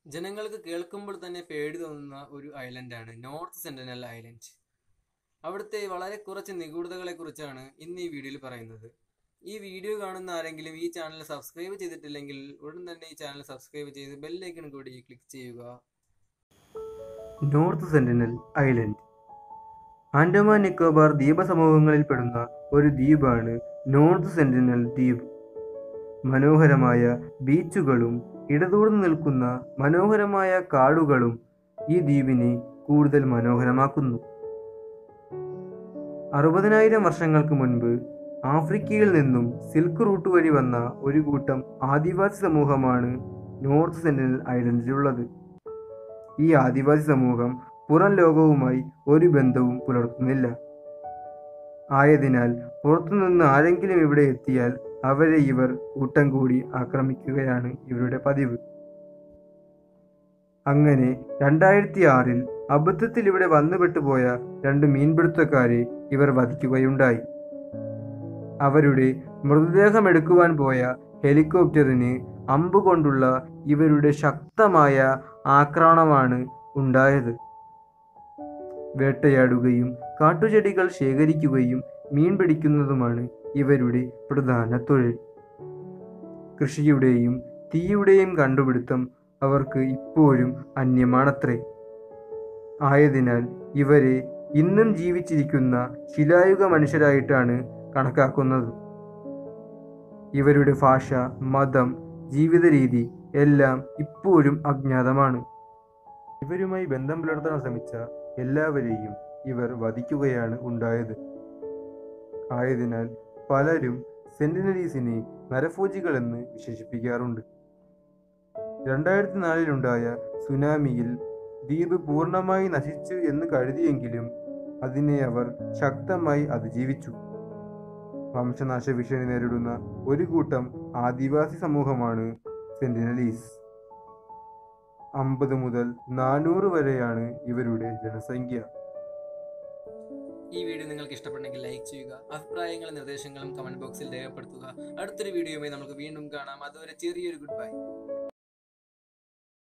ജനങ്ങൾക്ക് കേൾക്കുമ്പോൾ തന്നെ പേടി തോന്നുന്ന ഒരു ഐലൻഡാണ് നോർത്ത് സെന്റിനൽ ഐലൻഡ് അവിടുത്തെ വളരെ കുറച്ച് നിഗൂഢതകളെ കുറിച്ചാണ് ഇന്ന് ഈ വീഡിയോയിൽ പറയുന്നത് ഈ വീഡിയോ കാണുന്ന ആരെങ്കിലും ഈ ചാനൽ സബ്സ്ക്രൈബ് ചെയ്തിട്ടില്ലെങ്കിൽ ഉടൻ തന്നെ ഈ ചാനൽ സബ്സ്ക്രൈബ് ചെയ്ത് ബെല്ലൈക്കൺ കൂടി ക്ലിക്ക് ചെയ്യുക North Sentinel Island Andaman Nicobar ദ്വീപസമൂഹങ്ങളിൽപ്പെടുന്ന ഒരു ദ്വീപാണ് നോർത്ത് സെന്റിനൽ ദ്വീപ് മനോഹരമായ ബീച്ചുകളും ഇടതൂർന്നു നിൽക്കുന്ന മനോഹരമായ കാടുകളും ഈ ദ്വീപിനെ കൂടുതൽ മനോഹരമാക്കുന്നു അറുപതിനായിരം വർഷങ്ങൾക്ക് മുൻപ് ആഫ്രിക്കയിൽ നിന്നും സിൽക്ക് റൂട്ട് വഴി വന്ന ഒരു കൂട്ടം ആദിവാസി സമൂഹമാണ് നോർത്ത് സെന്റിനൽ ഐലൻഡിലുള്ളത് ഈ ആദിവാസി സമൂഹം പുറം ലോകവുമായി ഒരു ബന്ധവും പുലർത്തുന്നില്ല ആയതിനാൽ പുറത്തുനിന്ന് ആരെങ്കിലും ഇവിടെ എത്തിയാൽ അവരെ ഇവർ കൂട്ടം കൂടി ആക്രമിക്കുകയാണ് ഇവരുടെ പതിവ് അങ്ങനെ രണ്ടായിരത്തി ആറിൽ അബദ്ധത്തിൽ ഇവിടെ വന്നുപെട്ടുപോയ രണ്ട് മീൻപിടുത്തക്കാരെ ഇവർ വധിക്കുകയുണ്ടായി അവരുടെ മൃതദേഹം എടുക്കുവാൻ പോയ ഹെലികോപ്റ്ററിന് അമ്പുകൊണ്ടുള്ള ഇവരുടെ ശക്തമായ ആക്രമണമാണ് ഉണ്ടായത് വേട്ടയാടുകയും കാട്ടുചെടികൾ ശേഖരിക്കുകയും മീൻ പിടിക്കുന്നതുമാണ് ഇവരുടെ പ്രധാന തൊഴിൽ കൃഷിയുടെയും തീയുടെയും കണ്ടുപിടുത്തം അവർക്ക് ഇപ്പോഴും അന്യമാണത്രേ ആയതിനാൽ ഇവരെ ഇന്നും ജീവിച്ചിരിക്കുന്ന ശിലായുഗ മനുഷ്യരായിട്ടാണ് കണക്കാക്കുന്നത് ഇവരുടെ ഭാഷ മതം ജീവിത രീതി എല്ലാം ഇപ്പോഴും അജ്ഞാതമാണ് ഇവരുമായി ബന്ധം പുലർത്താൻ ശ്രമിച്ച എല്ലാവരെയും ഇവർ വധിക്കുകയാണ് ഉണ്ടായത് ആയതിനാൽ പലരും സെന്റിനലീസിനെ നരഭോജികളെന്ന് വിശേഷിപ്പിക്കാറുണ്ട് രണ്ടായിരത്തി നാലിലുണ്ടായ സുനാമിയിൽ ദ്വീപ് പൂർണ്ണമായി നശിച്ചു എന്ന് കരുതിയെങ്കിലും അതിനെ അവർ ശക്തമായി അതിജീവിച്ചു വംശനാശ ഭീഷണി നേരിടുന്ന ഒരു കൂട്ടം ആദിവാസി സമൂഹമാണ് സെന്റിനലീസ് അമ്പത് മുതൽ നാനൂറ് വരെയാണ് ഇവരുടെ ജനസംഖ്യ ഈ വീഡിയോ നിങ്ങൾക്ക് ഇഷ്ടപ്പെട്ടെങ്കിൽ ലൈക്ക് ചെയ്യുക അഭിപ്രായങ്ങളും നിർദ്ദേശങ്ങളും കമന്റ് ബോക്സിൽ രേഖപ്പെടുത്തുക അടുത്തൊരു വീഡിയോയുമായി നമുക്ക് വീണ്ടും കാണാം അതുവരെ ചെറിയൊരു ഗുഡ് ബൈ